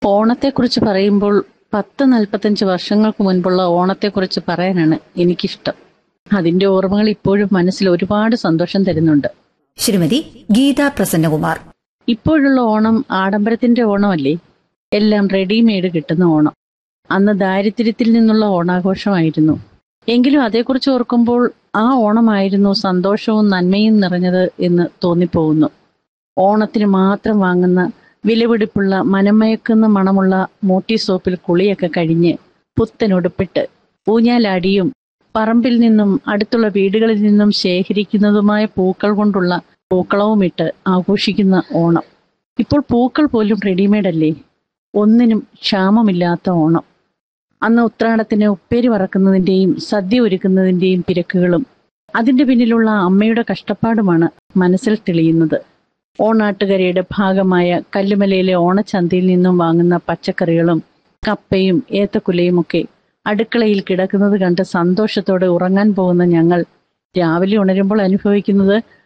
ഓണത്തെക്കുറിച്ച് പറയുമ്പോൾ പത്ത് നാൽപ്പത്തഞ്ച് വർഷങ്ങൾക്ക് മുൻപുള്ള ഓണത്തെക്കുറിച്ച് പറയാനാണ് എനിക്കിഷ്ടം അതിന്റെ ഓർമ്മകൾ ഇപ്പോഴും മനസ്സിൽ ഒരുപാട് സന്തോഷം തരുന്നുണ്ട് ശ്രീമതി ഗീത പ്രസന്നകുമാർ ഇപ്പോഴുള്ള ഓണം ആഡംബരത്തിന്റെ ഓണമല്ലേ എല്ലാം റെഡിമെയ്ഡ് കിട്ടുന്ന ഓണം അന്ന് ദാരിദ്ര്യത്തിൽ നിന്നുള്ള ഓണാഘോഷമായിരുന്നു എങ്കിലും അതേക്കുറിച്ച് ഓർക്കുമ്പോൾ ആ ഓണമായിരുന്നു സന്തോഷവും നന്മയും നിറഞ്ഞത് എന്ന് തോന്നിപ്പോകുന്നു ഓണത്തിന് മാത്രം വാങ്ങുന്ന വിലപിടിപ്പുള്ള മനമയക്കുന്ന മണമുള്ള മൂട്ടി സോപ്പിൽ കുളിയൊക്കെ കഴിഞ്ഞ് പുത്തനുടുപ്പിട്ട് ഊഞ്ഞാലാടിയും പറമ്പിൽ നിന്നും അടുത്തുള്ള വീടുകളിൽ നിന്നും ശേഖരിക്കുന്നതുമായ പൂക്കൾ കൊണ്ടുള്ള പൂക്കളവുമിട്ട് ആഘോഷിക്കുന്ന ഓണം ഇപ്പോൾ പൂക്കൾ പോലും റെഡിമെയ്ഡ് അല്ലേ ഒന്നിനും ക്ഷാമമില്ലാത്ത ഓണം അന്ന് ഉത്രാടത്തിന് ഉപ്പേരി വറക്കുന്നതിൻ്റെയും സദ്യ ഒരുക്കുന്നതിൻ്റെയും തിരക്കുകളും അതിൻ്റെ പിന്നിലുള്ള അമ്മയുടെ കഷ്ടപ്പാടുമാണ് മനസ്സിൽ തെളിയുന്നത് ഓണാട്ടുകരയുടെ ഭാഗമായ കല്ലുമലയിലെ ഓണച്ചന്തയിൽ നിന്നും വാങ്ങുന്ന പച്ചക്കറികളും കപ്പയും ഏത്തക്കുലയും ഒക്കെ അടുക്കളയിൽ കിടക്കുന്നത് കണ്ട് സന്തോഷത്തോടെ ഉറങ്ങാൻ പോകുന്ന ഞങ്ങൾ രാവിലെ ഉണരുമ്പോൾ അനുഭവിക്കുന്നത്